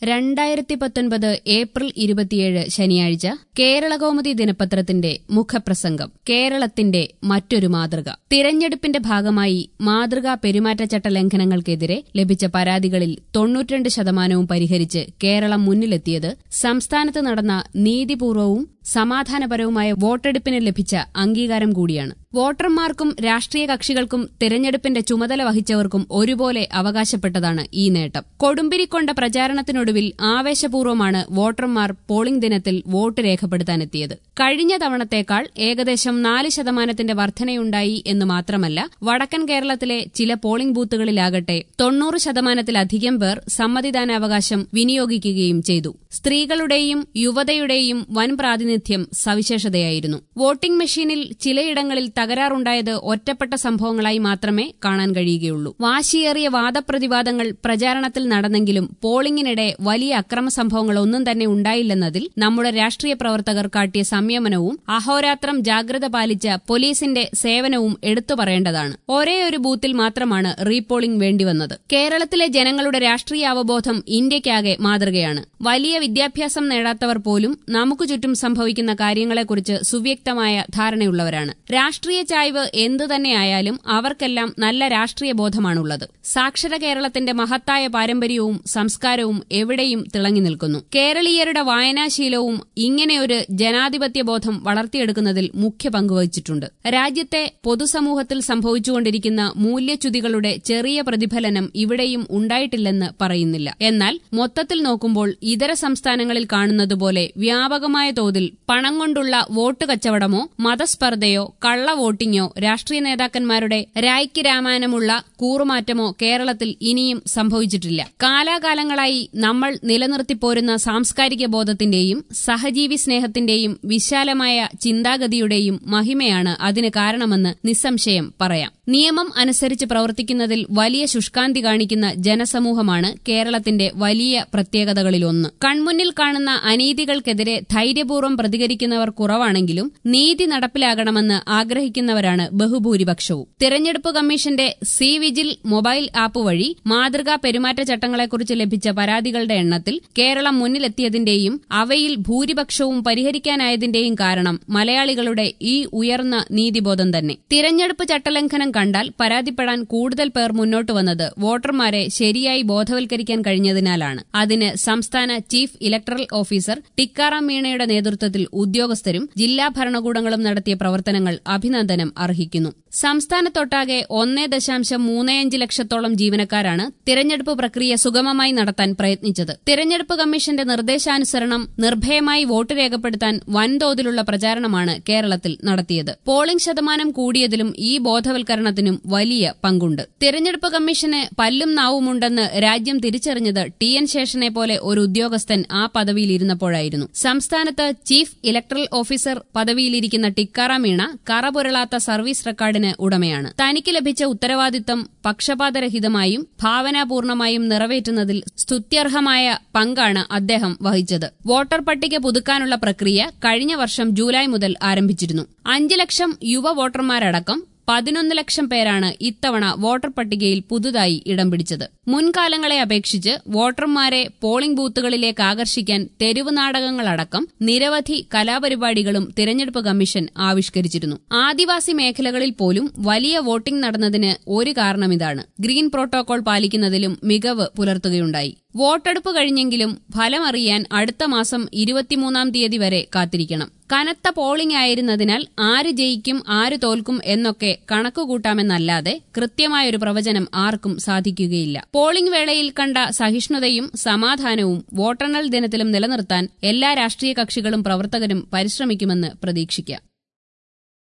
രണ്ടായിരത്തി പത്തൊൻപത് ഏപ്രിൽ ഇരുപത്തിയേഴ് ശനിയാഴ്ച കേരളകൗമുദി ദിനപത്രത്തിന്റെ മുഖപ്രസംഗം കേരളത്തിന്റെ മറ്റൊരു മാതൃക തിരഞ്ഞെടുപ്പിന്റെ ഭാഗമായി മാതൃകാ പെരുമാറ്റച്ചട്ട ലംഘനങ്ങൾക്കെതിരെ ലഭിച്ച പരാതികളിൽ തൊണ്ണൂറ്റിരണ്ട് ശതമാനവും പരിഹരിച്ച് കേരളം മുന്നിലെത്തിയത് സംസ്ഥാനത്ത് നടന്ന നീതിപൂർവവും സമാധാനപരവുമായ വോട്ടെടുപ്പിന് ലഭിച്ച അംഗീകാരം കൂടിയാണ് വോട്ടർമാർക്കും രാഷ്ട്രീയ കക്ഷികൾക്കും തിരഞ്ഞെടുപ്പിന്റെ ചുമതല വഹിച്ചവർക്കും ഒരുപോലെ അവകാശപ്പെട്ടതാണ് ഈ നേട്ടം കൊടുമ്പിരിക്കൊണ്ട പ്രചാരണത്തിനൊടുവിൽ ആവേശപൂർവ്വമാണ് വോട്ടർമാർ പോളിംഗ് ദിനത്തിൽ വോട്ട് രേഖപ്പെടുത്താനെത്തിയത് കഴിഞ്ഞ തവണത്തേക്കാൾ ഏകദേശം നാല് ശതമാനത്തിന്റെ വർധനയുണ്ടായി എന്ന് മാത്രമല്ല വടക്കൻ കേരളത്തിലെ ചില പോളിംഗ് ബൂത്തുകളിലാകട്ടെ തൊണ്ണൂറ് ശതമാനത്തിലധികം പേർ സമ്മതിദാനാവകാശം വിനിയോഗിക്കുകയും ചെയ്തു സ്ത്രീകളുടെയും യുവതയുടെയും വൻ പ്രാതിനിധ്യം സവിശേഷതയായിരുന്നു വോട്ടിംഗ് മെഷീനിൽ ചിലയിടങ്ങളിൽ തകരാറുണ്ടായത് ഒറ്റപ്പെട്ട സംഭവങ്ങളായി മാത്രമേ കാണാൻ കഴിയുകയുള്ളൂ വാശിയേറിയ വാദപ്രതിവാദങ്ങൾ പ്രചാരണത്തിൽ നടന്നെങ്കിലും പോളിംഗിനിടെ വലിയ അക്രമ സംഭവങ്ങളൊന്നും തന്നെ ഉണ്ടായില്ലെന്നതിൽ നമ്മുടെ രാഷ്ട്രീയ പ്രവർത്തകർ കാട്ടിയ സംയമനവും അഹോരാത്രം ജാഗ്രത പാലിച്ച പോലീസിന്റെ സേവനവും എടുത്തു പറയേണ്ടതാണ് ഒരേ ഒരു ബൂത്തിൽ മാത്രമാണ് റീപോളിംഗ് വേണ്ടിവന്നത് കേരളത്തിലെ ജനങ്ങളുടെ രാഷ്ട്രീയ അവബോധം ഇന്ത്യയ്ക്കാകെ മാതൃകയാണ് വലിയ വിദ്യാഭ്യാസം നേടാത്തവർ പോലും നമുക്ക് ചുറ്റും സംഭവിക്കുന്ന കാര്യങ്ങളെക്കുറിച്ച് സുവ്യക്തമായ ധാരണയുള്ളവരാണ് രാഷ്ട്രീയ ചായ്വ് എന്തു തന്നെയായാലും അവർക്കെല്ലാം നല്ല രാഷ്ട്രീയ ബോധമാണുള്ളത് സാക്ഷര കേരളത്തിന്റെ മഹത്തായ പാരമ്പര്യവും സംസ്കാരവും എവിടെയും തിളങ്ങി നിൽക്കുന്നു കേരളീയരുടെ വായനാശീലവും ഇങ്ങനെയൊരു ജനാധിപത്യ ബോധം വളർത്തിയെടുക്കുന്നതിൽ മുഖ്യ പങ്കുവഹിച്ചിട്ടുണ്ട് രാജ്യത്തെ പൊതുസമൂഹത്തിൽ സംഭവിച്ചുകൊണ്ടിരിക്കുന്ന മൂല്യച്യുതികളുടെ ചെറിയ പ്രതിഫലനം ഇവിടെയും ഉണ്ടായിട്ടില്ലെന്ന് പറയുന്നില്ല എന്നാൽ മൊത്തത്തിൽ നോക്കുമ്പോൾ ഇതര സംസ്ഥാനങ്ങളിൽ കാണുന്നതുപോലെ വ്യാപകമായ തോതിൽ പണം കൊണ്ടുള്ള വോട്ട് കച്ചവടമോ മതസ്പർദ്ധയോ കള്ള വോട്ടിങ്ങോ രാഷ്ട്രീയ നേതാക്കന്മാരുടെ രായ്ക്ക് രാമായണമുള്ള കൂറുമാറ്റമോ കേരളത്തിൽ ഇനിയും സംഭവിച്ചിട്ടില്ല കാലാകാലങ്ങളായി നമ്മൾ നിലനിർത്തിപ്പോരുന്ന സാംസ്കാരിക ബോധത്തിന്റെയും സഹജീവി സ്നേഹത്തിന്റെയും വിശാലമായ ചിന്താഗതിയുടെയും മഹിമയാണ് അതിന് കാരണമെന്ന് നിസ്സംശയം പറയാം നിയമം അനുസരിച്ച് പ്രവർത്തിക്കുന്നതിൽ വലിയ ശുഷ്കാന്തി കാണിക്കുന്ന ജനസമൂഹമാണ് കേരളത്തിന്റെ വലിയ പ്രത്യേകതകളിലൊന്ന് കൺമുന്നിൽ കാണുന്ന അനീതികൾക്കെതിരെ ധൈര്യപൂർവ്വം പ്രതികരിക്കുന്നവർ കുറവാണെങ്കിലും നീതി നടപ്പിലാകണമെന്ന് ആഗ്രഹിക്കുന്നവരാണ് ബഹുഭൂരിപക്ഷവും തിരഞ്ഞെടുപ്പ് കമ്മീഷന്റെ സി വിജിൽ മൊബൈൽ ആപ്പ് വഴി മാതൃകാ പെരുമാറ്റച്ചട്ടങ്ങളെക്കുറിച്ച് ലഭിച്ച പരാതികളുടെ എണ്ണത്തിൽ കേരളം മുന്നിലെത്തിയതിന്റെയും അവയിൽ ഭൂരിപക്ഷവും പരിഹരിക്കാനായതിന്റെയും കാരണം മലയാളികളുടെ ഈ ഉയർന്ന നീതിബോധം തന്നെ തിരഞ്ഞെടുപ്പ് ചട്ടലംഘനം കണ്ടാൽ പരാതിപ്പെടാൻ കൂടുതൽ പേർ മുന്നോട്ട് വന്നത് വോട്ടർമാരെ ശരിയായി ബോധവൽക്കരിക്കാൻ കഴിഞ്ഞതിനാലാണ് അതിന് സംസ്ഥാന ചീഫ് ഇലക്ടറൽ ഓഫീസർ ടിക്കാറാം മീണയുടെ നേതൃത്വത്തിൽ ഉദ്യോഗസ്ഥരും ജില്ലാ ഭരണകൂടങ്ങളും നടത്തിയ പ്രവർത്തനങ്ങൾ അഭിനന്ദനം അർഹിക്കുന്നു സംസ്ഥാനത്തൊട്ടാകെ ഒന്നേ ദശാംശം മൂന്നേയഞ്ച് ലക്ഷത്തോളം ജീവനക്കാരാണ് തിരഞ്ഞെടുപ്പ് പ്രക്രിയ സുഗമമായി നടത്താൻ പ്രയത്നിച്ചത് തിരഞ്ഞെടുപ്പ് കമ്മീഷന്റെ നിർദ്ദേശാനുസരണം നിർഭയമായി വോട്ട് രേഖപ്പെടുത്താൻ വൻതോതിലുള്ള പ്രചാരണമാണ് കേരളത്തിൽ നടത്തിയത് പോളിംഗ് ശതമാനം കൂടിയതിലും ഈ ബോധവൽക്കരണത്തിനും വലിയ പങ്കുണ്ട് തിരഞ്ഞെടുപ്പ് കമ്മീഷന് പല്ലും നാവുമുണ്ടെന്ന് രാജ്യം തിരിച്ചറിഞ്ഞത് ടി എൻ ശേഷനെ പോലെ ഒരു ഉദ്യോഗസ്ഥൻ ആ പദവിയിലിരുന്നപ്പോഴായിരുന്നു സംസ്ഥാനത്ത് ചീഫ് ഇലക്ടറൽ ഓഫീസർ പദവിയിലിരിക്കുന്ന ടിക്കാറാം മീണ കറപുരളാത്ത സർവീസ് റെക്കോർഡിന് ഉടമയാണ് തനിക്ക് ലഭിച്ച ഉത്തരവാദിത്തം പക്ഷപാതരഹിതമായും ഭാവനാപൂർണമായും നിറവേറ്റുന്നതിൽ സ്തുത്യർഹമായ പങ്കാണ് അദ്ദേഹം വഹിച്ചത് വോട്ടർ പട്ടിക പുതുക്കാനുള്ള പ്രക്രിയ കഴിഞ്ഞ വർഷം ജൂലൈ മുതൽ ആരംഭിച്ചിരുന്നു അഞ്ച് ലക്ഷം യുവ വോട്ടർമാരടക്കം പതിനൊന്ന് ലക്ഷം പേരാണ് ഇത്തവണ വോട്ടർ പട്ടികയിൽ പുതുതായി ഇടം പിടിച്ചത് മുൻകാലങ്ങളെ അപേക്ഷിച്ച് വോട്ടർമാരെ പോളിംഗ് ബൂത്തുകളിലേക്ക് ആകർഷിക്കാൻ തെരുവ് നാടകങ്ങളടക്കം നിരവധി കലാപരിപാടികളും തിരഞ്ഞെടുപ്പ് കമ്മീഷൻ ആവിഷ്കരിച്ചിരുന്നു ആദിവാസി മേഖലകളിൽ പോലും വലിയ വോട്ടിംഗ് നടന്നതിന് ഒരു കാരണമിതാണ് ഗ്രീൻ പ്രോട്ടോകോൾ പാലിക്കുന്നതിലും മികവ് പുലർത്തുകയുണ്ടായി വോട്ടെടുപ്പ് കഴിഞ്ഞെങ്കിലും ഫലമറിയാൻ അടുത്ത മാസം ഇരുപത്തിമൂന്നാം തീയതി വരെ കാത്തിരിക്കണം കനത്ത പോളിംഗ് ആയിരുന്നതിനാൽ ആര് ജയിക്കും ആര് തോൽക്കും എന്നൊക്കെ കണക്കുകൂട്ടാമെന്നല്ലാതെ കൃത്യമായൊരു പ്രവചനം ആർക്കും സാധിക്കുകയില്ല പോളിംഗ് വേളയിൽ കണ്ട സഹിഷ്ണുതയും സമാധാനവും വോട്ടെണ്ണൽ ദിനത്തിലും നിലനിർത്താൻ എല്ലാ രാഷ്ട്രീയ കക്ഷികളും പ്രവർത്തകരും പരിശ്രമിക്കുമെന്ന് പ്രതീക്ഷിക്കാം